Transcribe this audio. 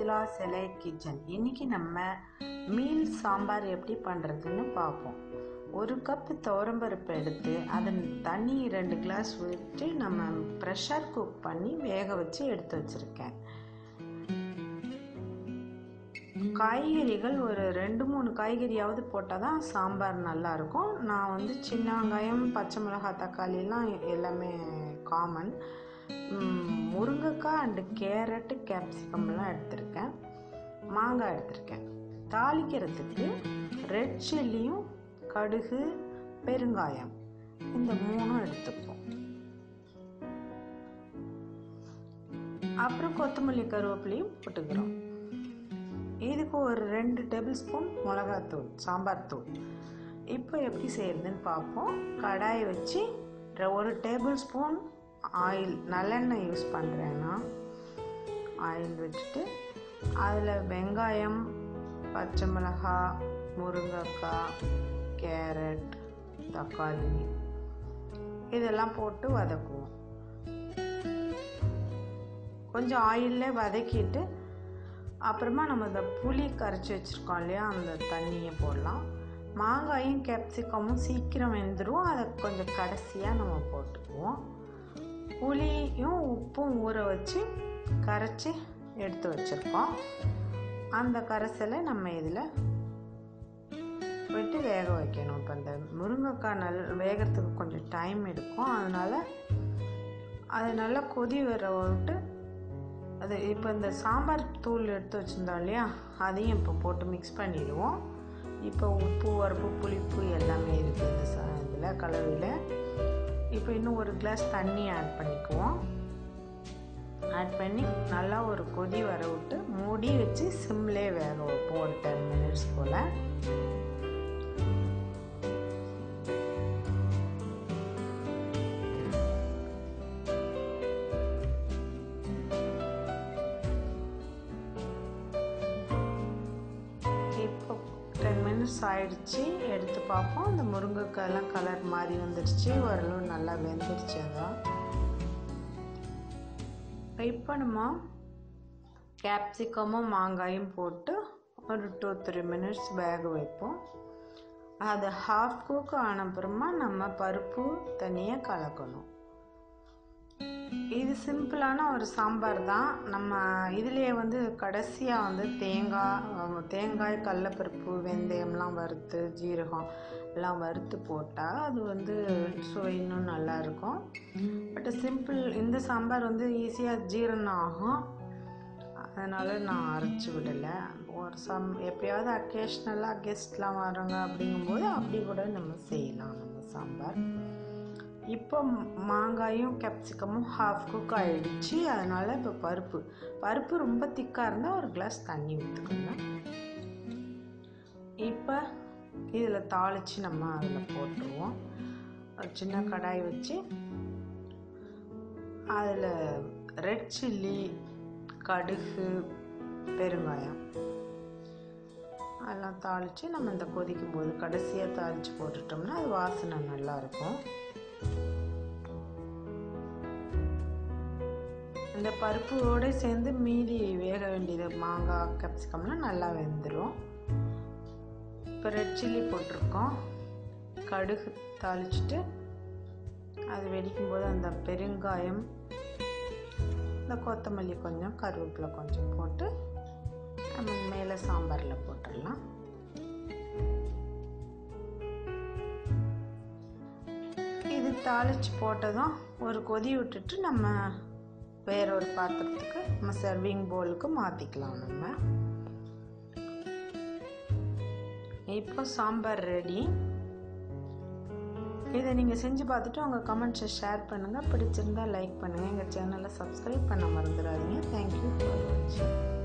மிருதுளா சிலை கிச்சன் இன்னைக்கு நம்ம மீல் சாம்பார் எப்படி பண்ணுறதுன்னு பார்ப்போம் ஒரு கப்பு துவரம்பருப்பு எடுத்து அதன் தண்ணி ரெண்டு கிளாஸ் விட்டு நம்ம ப்ரெஷர் குக் பண்ணி வேக வச்சு எடுத்து வச்சுருக்கேன் காய்கறிகள் ஒரு ரெண்டு மூணு காய்கறியாவது போட்டால் தான் சாம்பார் நல்லாயிருக்கும் நான் வந்து சின்ன வெங்காயம் பச்சை மிளகாய் தக்காளிலாம் எல்லாமே காமன் முருங்கைக்காய் அண்டு கேரட்டு கேப்சிகம்லாம் எடுத்திருக்கேன் மாங்காய் எடுத்திருக்கேன் தாளிக்கிறதுக்கு ரெட் சில்லியும் கடுகு பெருங்காயம் இந்த மூணும் எடுத்துப்போம் அப்புறம் கொத்தமல்லி கருவேப்பிலையும் போட்டுக்கிறோம் இதுக்கு ஒரு ரெண்டு டேபிள் ஸ்பூன் மிளகாத்தூள் சாம்பார் தூள் இப்போ எப்படி செய்யறதுன்னு பார்ப்போம் கடாயை வச்சு ஒரு டேபிள் ஸ்பூன் ஆயில் நல்லெண்ணெய் யூஸ் பண்ணுறேன்னா ஆயில் வச்சுட்டு அதில் வெங்காயம் பச்சை மிளகாய் முருங்கைக்காய் கேரட் தக்காளி இதெல்லாம் போட்டு வதக்குவோம் கொஞ்சம் ஆயிலே வதக்கிட்டு அப்புறமா நம்ம இந்த புளி கரைச்சி வச்சுருக்கோம் இல்லையா அந்த தண்ணியை போடலாம் மாங்காயும் கேப்சிகமும் சீக்கிரம் வெந்துடும் அதை கொஞ்சம் கடைசியாக நம்ம போட்டுக்குவோம் புளியும் உப்பும் ஊற வச்சு கரைச்சி எடுத்து வச்சுருக்கோம் அந்த கரைசலை நம்ம இதில் விட்டு வேக வைக்கணும் இப்போ இந்த முருங்கைக்காய் நல் வேகிறதுக்கு கொஞ்சம் டைம் எடுக்கும் அதனால் அது நல்லா கொதி வர விட்டு அது இப்போ இந்த சாம்பார் தூள் எடுத்து வச்சுருந்தோம் இல்லையா அதையும் இப்போ போட்டு மிக்ஸ் பண்ணிடுவோம் இப்போ உப்பு உரப்பு புளிப்பு எல்லாமே இருக்குது இந்த சா இதில் கலவையில் இப்போ இன்னும் ஒரு கிளாஸ் தண்ணி ஆட் பண்ணிக்குவோம் ஆட் பண்ணி நல்லா ஒரு கொதி வர விட்டு மூடி வச்சு சிம்லே வேக வைப்போம் ஒரு டென் மினிட்ஸ் போல் இப்போ டென் மினிட்ஸ் ஆயிடுச்சு எடுத்து பார்ப்போம் அந்த முருங்கைக்காயெல்லாம் கலர் மாதிரி வந்துடுச்சு ஓரளவு நல்லா வெந்துடுச்சு அதான் இப்போ நம்ம கேப்சிகமும் மாங்காயும் போட்டு ஒரு டூ த்ரீ மினிட்ஸ் வேக வைப்போம் அது ஹாஃப் குக் ஆன அப்புறமா நம்ம பருப்பு தனியாக கலக்கணும் இது சிம்பிளான ஒரு சாம்பார் தான் நம்ம இதுலேயே வந்து கடைசியாக வந்து தேங்காய் தேங்காய் கடலப்பருப்பு வெந்தயம்லாம் வறுத்து ஜீரகம் எல்லாம் வறுத்து போட்டால் அது வந்து சுவை இன்னும் நல்லாயிருக்கும் பட் சிம்பிள் இந்த சாம்பார் வந்து ஈஸியாக ஜீரணம் ஆகும் அதனால் நான் அரைச்சி விடலை ஒரு சம் எப்பயாவது அக்கேஷ்னலாக கெஸ்ட்லாம் வராங்க அப்படிங்கும்போது அப்படி கூட நம்ம செய்யலாம் நம்ம சாம்பார் இப்போ மாங்காயும் கேப்சிகமும் ஹாஃப் குக் ஆகிடுச்சு அதனால் இப்போ பருப்பு பருப்பு ரொம்ப திக்காக இருந்தால் ஒரு கிளாஸ் தண்ணி ஊற்றுக்கோங்க இப்போ இதில் தாளித்து நம்ம அதில் போட்டுருவோம் ஒரு சின்ன கடாய் வச்சு அதில் ரெட் சில்லி கடுகு பெருங்காயம் அதெல்லாம் தாளித்து நம்ம இந்த கொதிக்கும் போது கடைசியாக தாளித்து போட்டுட்டோம்னா அது வாசனை நல்லாயிருக்கும் இந்த பருப்போடு சேர்ந்து மீதி வேக வேண்டியது மாங்காய் கேப்சிகம்லாம் நல்லா வெந்துடும் இப்போ ரெட் சில்லி போட்டிருக்கோம் கடுகு தாளிச்சிட்டு அது வெடிக்கும் போது அந்த பெருங்காயம் இந்த கொத்தமல்லி கொஞ்சம் கருவேப்பிலை கொஞ்சம் போட்டு நம்ம மேலே சாம்பாரில் போட்டுடலாம் இது தாளித்து போட்டதும் ஒரு கொதி விட்டுட்டு நம்ம வேற ஒரு பாத்திரத்துக்கு நம்ம சர்விங் பவுலுக்கு மாற்றிக்கலாம் நம்ம இப்போ சாம்பார் ரெடி இதை நீங்கள் செஞ்சு பார்த்துட்டு உங்கள் கமெண்ட்ஸை ஷேர் பண்ணுங்கள் பிடிச்சிருந்தா லைக் பண்ணுங்கள் எங்கள் சேனலை சப்ஸ்கிரைப் பண்ண மறந்துடாதீங்க தேங்க்யூ ஃபார் வாட்சிங்